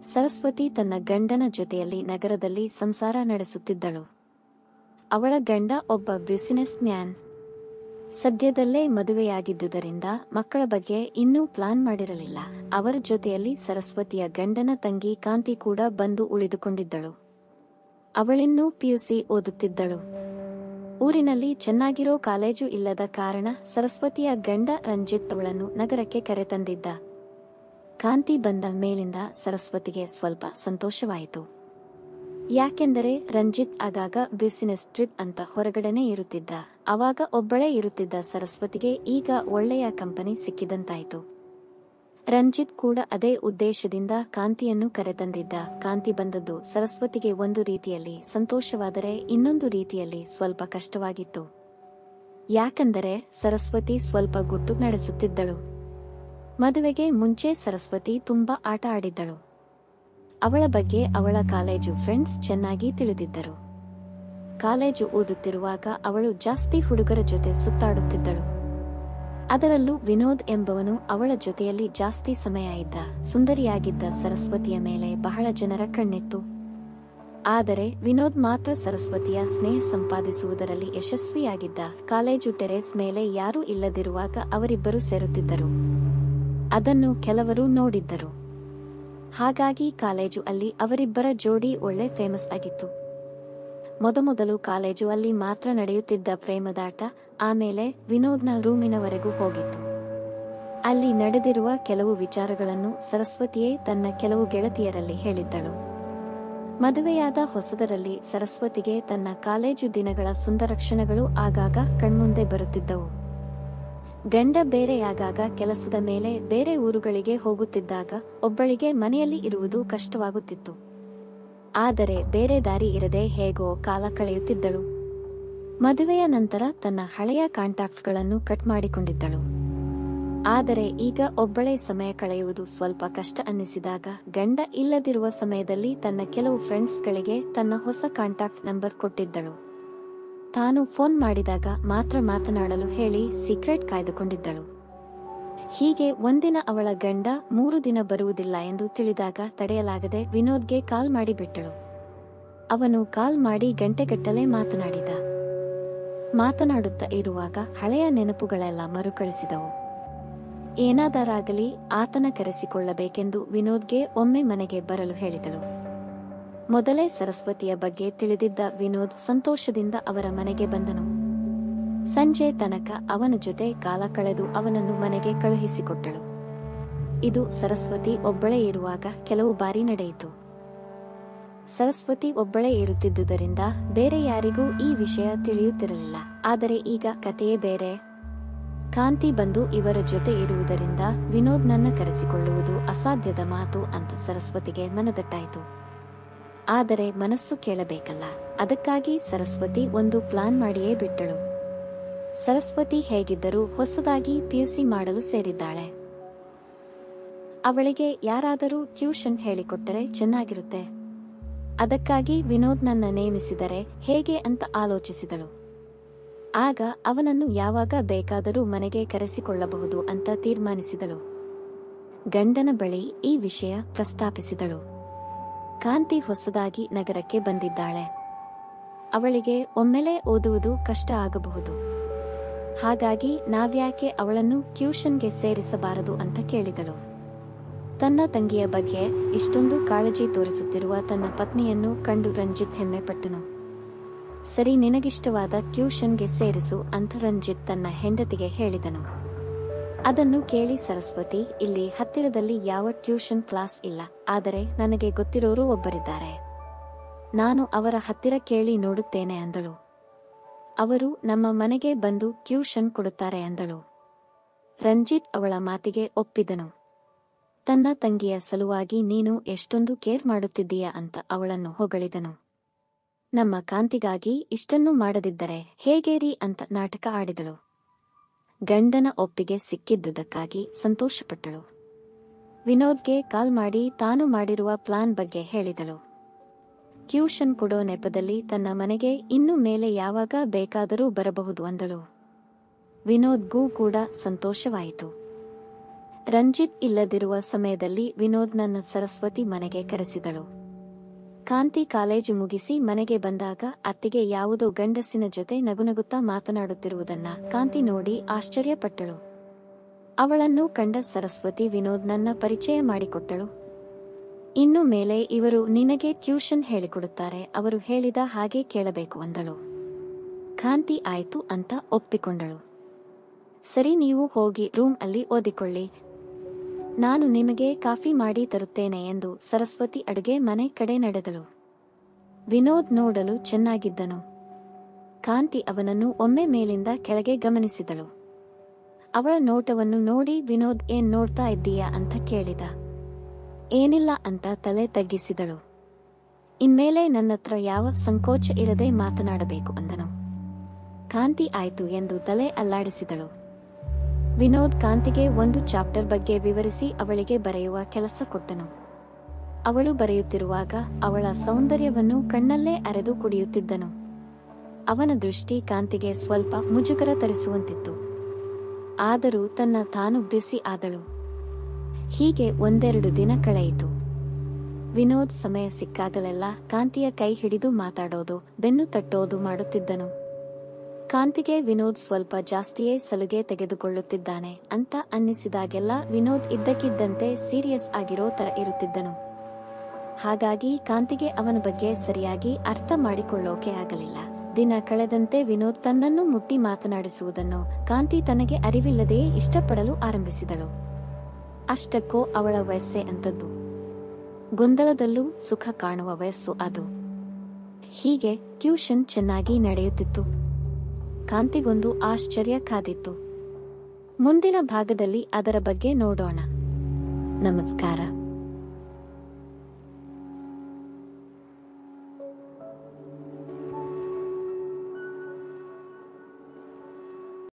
ಸರಸ್ವತಿ ತನ್ನ ಗಂಡನ ಜೊತೆಯಲ್ಲಿ ನಗರದಲ್ಲಿ ಸಂಸಾರ ನಡೆಸುತ್ತಿದ್ದಳು ಅವಳ ಗಂಡ ಒಬ್ಬ ಬ್ಯುಸಿನೆಸ್ ಮ್ಯಾನ್ ಸದ್ಯದಲ್ಲೇ ಮದುವೆಯಾಗಿದ್ದುದರಿಂದ ಮಕ್ಕಳ ಬಗ್ಗೆ ಇನ್ನೂ ಪ್ಲಾನ್ ಮಾಡಿರಲಿಲ್ಲ ಅವರ ಜೊತೆಯಲ್ಲಿ ಸರಸ್ವತಿಯ ಗಂಡನ ತಂಗಿ ಕಾಂತಿ ಕೂಡ ಬಂದು ಉಳಿದುಕೊಂಡಿದ್ದಳು ಅವಳಿನ್ನೂ ಪಿಯುಸಿ ಓದುತ್ತಿದ್ದಳು ಊರಿನಲ್ಲಿ ಚೆನ್ನಾಗಿರೋ ಕಾಲೇಜು ಇಲ್ಲದ ಕಾರಣ ಸರಸ್ವತಿಯ ಗಂಡ ರಂಜಿತ್ ಅವಳನ್ನು ನಗರಕ್ಕೆ ಕರೆತಂದಿದ್ದ ಕಾಂತಿ ಬಂದ ಮೇಲಿಂದ ಸರಸ್ವತಿಗೆ ಸ್ವಲ್ಪ ಸಂತೋಷವಾಯಿತು ಯಾಕೆಂದರೆ ರಂಜಿತ್ ಆಗಾಗ ಬಿಸಿನೆಸ್ ಟ್ರಿಪ್ ಅಂತ ಹೊರಗಡೆನೆ ಇರುತ್ತಿದ್ದ ಅವಾಗ ಒಬ್ಬಳೇ ಇರುತ್ತಿದ್ದ ಸರಸ್ವತಿಗೆ ಈಗ ಒಳ್ಳೆಯ ಕಂಪನಿ ಸಿಕ್ಕಿದಂತಾಯಿತು ರಂಜಿತ್ ಕೂಡ ಅದೇ ಉದ್ದೇಶದಿಂದ ಕಾಂತಿಯನ್ನು ಕರೆತಂದಿದ್ದ ಕಾಂತಿ ಬಂದದ್ದು ಸರಸ್ವತಿಗೆ ಒಂದು ರೀತಿಯಲ್ಲಿ ಸಂತೋಷವಾದರೆ ಇನ್ನೊಂದು ರೀತಿಯಲ್ಲಿ ಸ್ವಲ್ಪ ಕಷ್ಟವಾಗಿತ್ತು ಯಾಕೆಂದರೆ ಸರಸ್ವತಿ ಸ್ವಲ್ಪ ಗುಟ್ಟು ನಡೆಸುತ್ತಿದ್ದಳು ಮದುವೆಗೆ ಮುಂಚೆ ಸರಸ್ವತಿ ತುಂಬಾ ಆಟ ಆಡಿದ್ದಳು ಅವಳ ಬಗ್ಗೆ ಅವಳ ಕಾಲೇಜು ಫ್ರೆಂಡ್ಸ್ ಚೆನ್ನಾಗಿ ತಿಳಿದಿದ್ದರು ಕಾಲೇಜು ಓದುತ್ತಿರುವಾಗ ಅವಳು ಜಾಸ್ತಿ ಹುಡುಗರ ಜೊತೆ ಸುತ್ತಾಡುತ್ತಿದ್ದಳು ಅದರಲ್ಲೂ ವಿನೋದ್ ಎಂಬವನು ಅವಳ ಜೊತೆಯಲ್ಲಿ ಜಾಸ್ತಿ ಸಮಯ ಇದ್ದ ಸುಂದರಿಯಾಗಿದ್ದ ಸರಸ್ವತಿಯ ಮೇಲೆ ಬಹಳ ಜನರ ಕಣ್ಣಿತ್ತು ಆದರೆ ವಿನೋದ್ ಮಾತ್ರ ಸರಸ್ವತಿಯ ಸ್ನೇಹ ಸಂಪಾದಿಸುವುದರಲ್ಲಿ ಯಶಸ್ವಿಯಾಗಿದ್ದ ಕಾಲೇಜು ಟೆರೇಸ್ ಮೇಲೆ ಯಾರೂ ಇಲ್ಲದಿರುವಾಗ ಅವರಿಬ್ಬರು ಸೇರುತ್ತಿದ್ದರು ಅದನ್ನು ಕೆಲವರು ನೋಡಿದ್ದರು ಹಾಗಾಗಿ ಕಾಲೇಜು ಅಲ್ಲಿ ಅವರಿಬ್ಬರ ಜೋಡಿ ಒಳ್ಳೆ ಫೇಮಸ್ ಆಗಿತ್ತು ಮೊದಮೊದಲು ಕಾಲೇಜು ಅಲ್ಲಿ ಮಾತ್ರ ನಡೆಯುತ್ತಿದ್ದ ಪ್ರೇಮದಾಟ ಆಮೇಲೆ ವಿನೋದ್ನ ರೂಮಿನವರೆಗೂ ಹೋಗಿತ್ತು ಅಲ್ಲಿ ನಡೆದಿರುವ ಕೆಲವು ವಿಚಾರಗಳನ್ನು ಸರಸ್ವತಿಯೇ ತನ್ನ ಕೆಲವು ಗೆಳತಿಯರಲ್ಲಿ ಹೇಳಿದ್ದಳು ಮದುವೆಯಾದ ಹೊಸದರಲ್ಲಿ ಸರಸ್ವತಿಗೆ ತನ್ನ ಕಾಲೇಜು ದಿನಗಳ ಸುಂದರ ಕ್ಷಣಗಳು ಆಗಾಗ ಕಣ್ಮುಂದೆ ಬರುತ್ತಿದ್ದವು ಗಂಡ ಬೇರೆಯಾಗಾಗ ಕೆಲಸದ ಮೇಲೆ ಬೇರೆ ಊರುಗಳಿಗೆ ಹೋಗುತ್ತಿದ್ದಾಗ ಒಬ್ಬಳಿಗೆ ಮನೆಯಲ್ಲಿ ಇರುವುದು ಕಷ್ಟವಾಗುತ್ತಿತ್ತು ಆದರೆ ಬೇರೆ ದಾರಿ ಇರದೆ ಹೇಗೋ ಕಾಲ ಕಳೆಯುತ್ತಿದ್ದಳು ಮದುವೆಯ ನಂತರ ತನ್ನ ಹಳೆಯ ಕಾಂಟ್ಯಾಕ್ಟ್ಗಳನ್ನು ಕಟ್ ಮಾಡಿಕೊಂಡಿದ್ದಳು ಆದರೆ ಈಗ ಒಬ್ಬಳೇ ಸಮಯ ಕಳೆಯುವುದು ಸ್ವಲ್ಪ ಕಷ್ಟ ಅನ್ನಿಸಿದಾಗ ಗಂಡ ಇಲ್ಲದಿರುವ ಸಮಯದಲ್ಲಿ ತನ್ನ ಕೆಲವು ಫ್ರೆಂಡ್ಸ್ಗಳಿಗೆ ತನ್ನ ಹೊಸ ಕಾಂಟ್ಯಾಕ್ಟ್ ನಂಬರ್ ಕೊಟ್ಟಿದ್ದಳು ತಾನು ಫೋನ್ ಮಾಡಿದಾಗ ಮಾತ್ರ ಮಾತನಾಡಲು ಹೇಳಿ ಸೀಕ್ರೆಟ್ ಕಾಯ್ದುಕೊಂಡಿದ್ದಳು ಹೀಗೆ ಒಂದಿನ ಅವಳ ಗಂಡ ಮೂರು ದಿನ ಬರುವುದಿಲ್ಲ ಎಂದು ತಿಳಿದಾಗ ತಡೆಯಲಾಗದೆ ವಿನೋದ್ಗೆ ಕಾಲ್ ಮಾಡಿ ಬಿಟ್ಟಳು ಅವನು ಕಾಲ್ ಮಾಡಿ ಗಂಟೆಗಟ್ಟಲೆ ಮಾತನಾಡಿದ ಮಾತನಾಡುತ್ತಾ ಇರುವಾಗ ಹಳೆಯ ನೆನಪುಗಳೆಲ್ಲ ಮರುಕಳಿಸಿದವು ಏನಾದರಾಗಲಿ ಆತನ ಕರೆಸಿಕೊಳ್ಳಬೇಕೆಂದು ವಿನೋದ್ಗೆ ಒಮ್ಮೆ ಮನೆಗೆ ಬರಲು ಹೇಳಿದಳು ಮೊದಲೇ ಸರಸ್ವತಿಯ ಬಗ್ಗೆ ತಿಳಿದಿದ್ದ ವಿನೋದ್ ಸಂತೋಷದಿಂದ ಅವರ ಮನೆಗೆ ಬಂದನು ಸಂಜೆ ತನಕ ಅವನ ಜೊತೆ ಕಾಲ ಕಳೆದು ಅವನನ್ನು ಮನೆಗೆ ಕಳುಹಿಸಿಕೊಟ್ಟಳು ಇದು ಸರಸ್ವತಿ ಒಬ್ಬಳೇ ಇರುವಾಗ ಕೆಲವು ಬಾರಿ ನಡೆಯಿತು ಸರಸ್ವತಿ ಒಬ್ಬಳೇ ಇರುತ್ತಿದ್ದುದರಿಂದ ಬೇರೆ ಯಾರಿಗೂ ಈ ವಿಷಯ ತಿಳಿಯುತ್ತಿರಲಿಲ್ಲ ಆದರೆ ಈಗ ಕಥೆಯೇ ಬೇರೆ ಕಾಂತಿ ಬಂದು ಇವರ ಜೊತೆ ಇರುವುದರಿಂದ ವಿನೋದ್ ನನ್ನ ಕರೆಸಿಕೊಳ್ಳುವುದು ಅಸಾಧ್ಯದ ಮಾತು ಅಂತ ಸರಸ್ವತಿಗೆ ಮನದಟ್ಟಾಯಿತು ಆದರೆ ಮನಸ್ಸು ಕೇಳಬೇಕಲ್ಲ ಅದಕ್ಕಾಗಿ ಸರಸ್ವತಿ ಒಂದು ಪ್ಲಾನ್ ಮಾಡಿಯೇ ಬಿಟ್ಟಳು ಸರಸ್ವತಿ ಹೇಗಿದ್ದರೂ ಹೊಸದಾಗಿ ಪಿಯುಸಿ ಮಾಡಲು ಸೇರಿದ್ದಾಳೆ ಅವಳಿಗೆ ಯಾರಾದರೂ ಟ್ಯೂಷನ್ ಹೇಳಿಕೊಟ್ಟರೆ ಚೆನ್ನಾಗಿರುತ್ತೆ ಅದಕ್ಕಾಗಿ ವಿನೋದ್ ನನ್ನ ನೇಮಿಸಿದರೆ ಹೇಗೆ ಅಂತ ಆಲೋಚಿಸಿದಳು ಆಗ ಅವನನ್ನು ಯಾವಾಗ ಬೇಕಾದರೂ ಮನೆಗೆ ಕರೆಸಿಕೊಳ್ಳಬಹುದು ಅಂತ ತೀರ್ಮಾನಿಸಿದಳು ಗಂಡನ ಬಳಿ ಈ ವಿಷಯ ಪ್ರಸ್ತಾಪಿಸಿದಳು ಕಾಂತಿ ಹೊಸದಾಗಿ ನಗರಕ್ಕೆ ಬಂದಿದ್ದಾಳೆ ಅವಳಿಗೆ ಒಮ್ಮೆಲೆ ಓದುವುದು ಕಷ್ಟ ಆಗಬಹುದು ಹಾಗಾಗಿ ನಾವ್ಯಾಕೆ ಅವಳನ್ನು ಟ್ಯೂಷನ್ಗೆ ಸೇರಿಸಬಾರದು ಅಂತ ಕೇಳಿದಳು ತನ್ನ ತಂಗಿಯ ಬಗ್ಗೆ ಇಷ್ಟೊಂದು ಕಾಳಜಿ ತೋರಿಸುತ್ತಿರುವ ತನ್ನ ಪತ್ನಿಯನ್ನು ಕಂಡು ರಂಜಿತ್ ಹೆಮ್ಮೆಪಟ್ಟನು ಸರಿ ನಿನಗಿಷ್ಟವಾದ ಟ್ಯೂಷನ್ಗೆ ಸೇರಿಸು ಅಂತ ರಂಜಿತ್ ತನ್ನ ಹೆಂಡತಿಗೆ ಹೇಳಿದನು ಅದನ್ನು ಕೇಳಿ ಸರಸ್ವತಿ ಇಲ್ಲಿ ಹತ್ತಿರದಲ್ಲಿ ಯಾವ ಟ್ಯೂಷನ್ ಕ್ಲಾಸ್ ಇಲ್ಲ ಆದರೆ ನನಗೆ ಗೊತ್ತಿರೋರು ಒಬ್ಬರಿದ್ದಾರೆ ನಾನು ಅವರ ಹತ್ತಿರ ಕೇಳಿ ನೋಡುತ್ತೇನೆ ಅಂದಳು ಅವರು ನಮ್ಮ ಮನೆಗೆ ಬಂದು ಟ್ಯೂಷನ್ ಕೊಡುತ್ತಾರೆ ಅಂದಳು ರಂಜಿತ್ ಅವಳ ಮಾತಿಗೆ ಒಪ್ಪಿದನು ತನ್ನ ತಂಗಿಯ ಸಲುವಾಗಿ ನೀನು ಎಷ್ಟೊಂದು ಕೇರ್ ಮಾಡುತ್ತಿದ್ದೀಯ ಅಂತ ಅವಳನ್ನು ಹೊಗಳಿದನು ನಮ್ಮ ಕಾಂತಿಗಾಗಿ ಇಷ್ಟನ್ನೂ ಮಾಡದಿದ್ದರೆ ಹೇಗೇರಿ ಅಂತ ನಾಟಕ ಆಡಿದಳು ಗಂಡನ ಒಪ್ಪಿಗೆ ಸಿಕ್ಕಿದ್ದುದಕ್ಕಾಗಿ ಸಂತೋಷಪಟ್ಟಳು ವಿನೋದ್ಗೆ ಕಾಲ್ ಮಾಡಿ ತಾನು ಮಾಡಿರುವ ಪ್ಲಾನ್ ಬಗ್ಗೆ ಹೇಳಿದಳು ಟ್ಯೂಷನ್ ಕೊಡೋ ನೆಪದಲ್ಲಿ ತನ್ನ ಮನೆಗೆ ಇನ್ನು ಮೇಲೆ ಯಾವಾಗ ಬೇಕಾದರೂ ಬರಬಹುದು ಅಂದಳು ವಿನೋದ್ಗೂ ಕೂಡ ಸಂತೋಷವಾಯಿತು ರಂಜಿತ್ ಇಲ್ಲದಿರುವ ಸಮಯದಲ್ಲಿ ವಿನೋದ್ ನನ್ನ ಸರಸ್ವತಿ ಮನೆಗೆ ಕರೆಸಿದಳು ಕಾಂತಿ ಕಾಲೇಜು ಮುಗಿಸಿ ಮನೆಗೆ ಬಂದಾಗ ಅತ್ತಿಗೆ ಯಾವುದೋ ಗಂಡಸಿನ ಜೊತೆ ನಗುನಗುತ್ತಾ ಮಾತನಾಡುತ್ತಿರುವುದನ್ನ ಕಾಂತಿ ನೋಡಿ ಆಶ್ಚರ್ಯಪಟ್ಟಳು ಅವಳನ್ನು ಕಂಡ ಸರಸ್ವತಿ ವಿನೋದ್ ನನ್ನ ಪರಿಚಯ ಮಾಡಿಕೊಟ್ಟಳು ಇನ್ನು ಮೇಲೆ ಇವರು ನಿನಗೆ ಟ್ಯೂಷನ್ ಹೇಳಿಕೊಡುತ್ತಾರೆ ಅವರು ಹೇಳಿದ ಹಾಗೆ ಕೇಳಬೇಕು ಅಂದಳು ಕಾಂತಿ ಆಯ್ತು ಅಂತ ಒಪ್ಪಿಕೊಂಡಳು ಸರಿ ನೀವು ಹೋಗಿ ರೂಮ್ ಅಲ್ಲಿ ಓದಿಕೊಳ್ಳಿ ನಾನು ನಿಮಗೆ ಕಾಫಿ ಮಾಡಿ ತರುತ್ತೇನೆ ಎಂದು ಸರಸ್ವತಿ ಅಡುಗೆ ಮನೆ ಕಡೆ ನಡೆದಳು ವಿನೋದ್ ನೋಡಲು ಚೆನ್ನಾಗಿದ್ದನು ಕಾಂತಿ ಅವನನ್ನು ಒಮ್ಮೆ ಮೇಲಿಂದ ಕೆಳಗೆ ಗಮನಿಸಿದಳು ಅವಳ ನೋಟವನ್ನು ನೋಡಿ ವಿನೋದ್ ಏನ್ ನೋಡ್ತಾ ಇದ್ದೀಯಾ ಅಂತ ಕೇಳಿದ ಏನಿಲ್ಲ ಅಂತ ತಲೆ ತಗ್ಗಿಸಿದಳು ಇನ್ಮೇಲೆ ನನ್ನತ್ರ ಯಾವ ಸಂಕೋಚ ಇರದೆ ಮಾತನಾಡಬೇಕು ಅಂದನು ಕಾಂತಿ ಆಯ್ತು ಎಂದು ತಲೆ ಅಲ್ಲಾಡಿಸಿದಳು ವಿನೋದ್ ಕಾಂತಿಗೆ ಒಂದು ಚಾಪ್ಟರ್ ಬಗ್ಗೆ ವಿವರಿಸಿ ಅವಳಿಗೆ ಬರೆಯುವ ಕೆಲಸ ಕೊಟ್ಟನು ಅವಳು ಬರೆಯುತ್ತಿರುವಾಗ ಅವಳ ಸೌಂದರ್ಯವನ್ನು ಕಣ್ಣಲ್ಲೇ ಅರೆದು ಕುಡಿಯುತ್ತಿದ್ದನು ಅವನ ದೃಷ್ಟಿ ಕಾಂತಿಗೆ ಸ್ವಲ್ಪ ಮುಜುಗರ ತರಿಸುವಂತಿತ್ತು ಆದರೂ ತನ್ನ ತಾನು ಬಿಸಿ ಆದಳು ಹೀಗೆ ಒಂದೆರಡು ದಿನ ಕಳೆಯಿತು ವಿನೋದ್ ಸಮಯ ಸಿಕ್ಕಾಗಲೆಲ್ಲ ಕಾಂತಿಯ ಕೈ ಹಿಡಿದು ಮಾತಾಡೋದು ಬೆನ್ನು ತಟ್ಟೋದು ಮಾಡುತ್ತಿದ್ದನು ಕಾಂತಿಗೆ ವಿನೋದ್ ಸ್ವಲ್ಪ ಜಾಸ್ತಿಯೇ ಸಲುಗೆ ತೆಗೆದುಕೊಳ್ಳುತ್ತಿದ್ದಾನೆ ಅಂತ ಅನ್ನಿಸಿದಾಗೆಲ್ಲ ವಿನೋದ್ ಇದ್ದಕ್ಕಿದ್ದಂತೆ ಸೀರಿಯಸ್ ಆಗಿರೋ ತರ ಇರುತ್ತಿದ್ದನು ಹಾಗಾಗಿ ಕಾಂತಿಗೆ ಅವನ ಬಗ್ಗೆ ಸರಿಯಾಗಿ ಅರ್ಥ ಮಾಡಿಕೊಳ್ಳೋಕೆ ಆಗಲಿಲ್ಲ ದಿನ ಕಳೆದಂತೆ ವಿನೋದ್ ತನ್ನನ್ನು ಮುಟ್ಟಿ ಮಾತನಾಡಿಸುವುದನ್ನು ಕಾಂತಿ ತನಗೆ ಅರಿವಿಲ್ಲದೆಯೇ ಇಷ್ಟಪಡಲು ಆರಂಭಿಸಿದಳು ಅಷ್ಟಕ್ಕೂ ಅವಳ ವಯಸ್ಸೇ ಅಂತದ್ದು ಗೊಂದಲದಲ್ಲೂ ಸುಖ ಕಾಣುವ ವಯಸ್ಸು ಅದು ಹೀಗೆ ಟ್ಯೂಷನ್ ಚೆನ್ನಾಗಿ ನಡೆಯುತ್ತಿತ್ತು ಕಾಂತಿಗೊಂದು ಆಶ್ಚರ್ಯ ಕಾದಿತ್ತು ಮುಂದಿನ ಭಾಗದಲ್ಲಿ ಅದರ ಬಗ್ಗೆ ನೋಡೋಣ ನಮಸ್ಕಾರ